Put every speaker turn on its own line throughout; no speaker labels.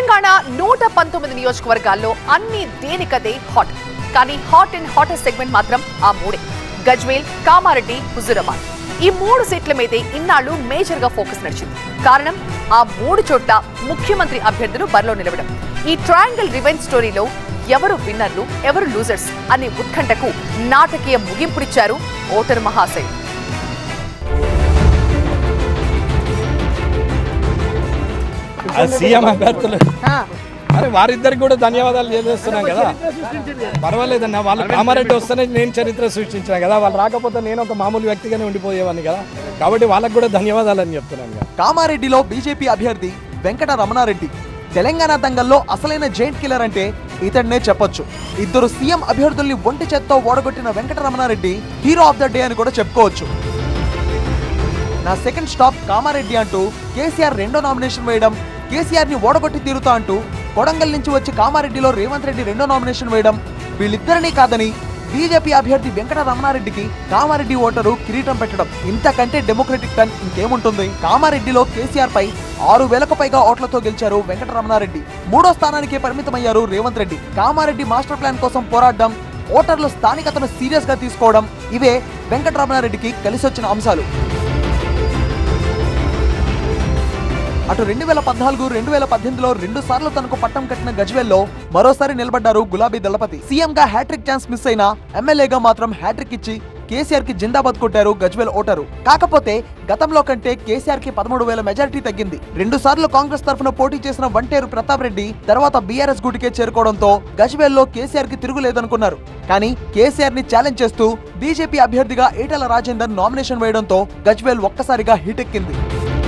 తెలంగాణ నూట పంతొమ్మిది నియోజకవర్గాల్లో అన్ని దేనికదే హాట్ కానీ హాట్ అండ్ హాటెస్ట్ సెగ్మెంట్ మాత్రం ఆ మూడే గజ్వేల్ కామారెడ్డి హుజురాబాద్ ఈ మూడు సీట్ల మీదే ఇన్నాళ్లు మేజర్ గా ఫోకస్ నడిచింది కారణం ఆ మూడు చోట్ల ముఖ్యమంత్రి అభ్యర్థులు బరిలో నిలవడం ఈ ట్రయాంగిల్ రివెంజ్ స్టోరీలో ఎవరు విన్నర్లు ఎవరు లూజర్స్ అనే ఉత్కంఠకు నాటకీయ ముగింపునిచ్చారు ఓటర్ మహాశయులు
ఆ సీఎం అభ్యర్థులు అరే వారిద్దరికి కూడా ధన్యవాదాలు తెలియజేస్తున్నాం కదా పర్వాలేదన్న వాళ్ళు కామారెడ్డి వస్తేనే నేను చరిత్ర సృష్టించిన కదా వాళ్ళు రాకపోతే నేను ఒక మామూలు వ్యక్తిగానే ఉండిపోయేవాడిని కదా కాబట్టి వాళ్ళకి కూడా ధన్యవాదాలు అని చెప్తున్నాను కదా
కామారెడ్డిలో బీజేపీ అభ్యర్థి వెంకట రమణారెడ్డి తెలంగాణ దంగల్లో అసలైన జైంట్ కిల్లర్ అంటే ఇతడినే చెప్పొచ్చు ఇద్దరు సీఎం అభ్యర్థుల్ని ఒంటి చేత్తో ఓడగొట్టిన Venkata Ramana Reddy hero of the day అని కూడా చెప్పుకోవచ్చు నా సెకండ్ స్టాప్ కామారెడ్డి అంటూ కేసీఆర్ రెండో నామినేషన్ వేయడం కేసీఆర్ ని ఓడగొట్టి తీరుతా అంటూ కొడంగల్ నుంచి వచ్చి కామారెడ్డిలో రేవంత్ రెడ్డి రెండో నామినేషన్ వేయడం వీళ్ళిద్దరినీ కాదని బీజేపీ అభ్యర్థి వెంకట రమణారెడ్డికి కామారెడ్డి ఓటరు కిరీటం పెట్టడం ఇంతకంటే డెమోక్రటిక్ టర్న్ ఇంకేముంటుంది కామారెడ్డిలో కేసీఆర్ పై ఆరు వేలకు పైగా ఓట్లతో గెలిచారు వెంకట రమణారెడ్డి మూడో స్థానానికే పరిమితమయ్యారు రేవంత్ రెడ్డి కామారెడ్డి మాస్టర్ ప్లాన్ కోసం పోరాడడం ఓటర్ల స్థానికతను సీరియస్ గా తీసుకోవడం ఇవే వెంకట రమణారెడ్డికి కలిసొచ్చిన అంశాలు అటు రెండు వేల పద్నాలుగు రెండు వేల పద్దెనిమిదిలో రెండు సార్లు తనకు పట్టం కట్టిన గజ్వేల్లో మరోసారి నిలబడ్డారు గులాబీ దళపతి సీఎం గా హ్యాట్రిక్ ఛాన్స్ మిస్ అయినా ఎమ్మెల్యేగా మాత్రం హ్యాట్రిక్ ఇచ్చి కేసీఆర్ కి జిందాబాద్ కొట్టారు గజ్వేల్ ఓటరు కాకపోతే గతంలో కంటే కేసీఆర్ కి పదమూడు వేల మెజారిటీ తగ్గింది రెండు సార్లు కాంగ్రెస్ తరఫున పోటీ చేసిన వంటేరు ప్రతాప్ రెడ్డి తర్వాత బీఆర్ఎస్ గుటికే చేరుకోవడంతో గజ్వేల్లో కేసీఆర్ కి తిరుగులేదనుకున్నారు కానీ కేసీఆర్ ని ఛాలెంజ్ చేస్తూ బీజేపీ అభ్యర్థిగా ఈటల రాజేందర్ నామినేషన్ వేయడంతో గజ్వేల్ ఒక్కసారిగా హిటెక్కింది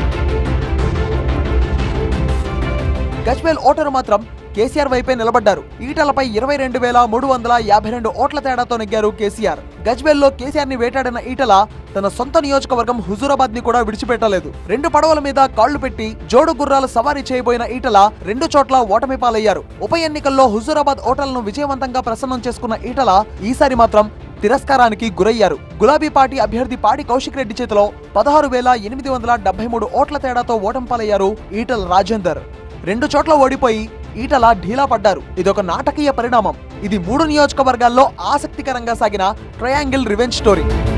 గజ్వేల్ ఓటరు మాత్రం కేసీఆర్ వైపే నిలబడ్డారు ఈటలపై ఇరవై రెండు వేల మూడు వందల యాభై రెండు ఓట్ల తేడాతో నెగ్గారు కేసీఆర్ గజ్వేల్లో కేసీఆర్ ని వేటాడిన ఈటల తన సొంత నియోజకవర్గం హుజూరాబాద్ ని కూడా విడిచిపెట్టలేదు రెండు పడవల మీద కాళ్లు పెట్టి జోడు గుర్రాలు సవారీ చేయబోయిన ఈటల రెండు చోట్ల ఓటమి పాలయ్యారు ఉప ఎన్నికల్లో హుజూరాబాద్ ఓటర్లను విజయవంతంగా ప్రసన్నం చేసుకున్న ఈటల ఈసారి మాత్రం తిరస్కారానికి గురయ్యారు గులాబీ పార్టీ అభ్యర్థి పాడి కౌశిక్ రెడ్డి చేతిలో పదహారు వేల ఎనిమిది వందల డెబ్బై మూడు ఓట్ల తేడాతో ఓటమి పాలయ్యారు ఈటల రాజేందర్ రెండు చోట్ల ఓడిపోయి ఈటల ఢీలా పడ్డారు ఇదొక నాటకీయ పరిణామం ఇది మూడు నియోజకవర్గాల్లో ఆసక్తికరంగా సాగిన ట్రయాంగిల్ రివెంజ్ స్టోరీ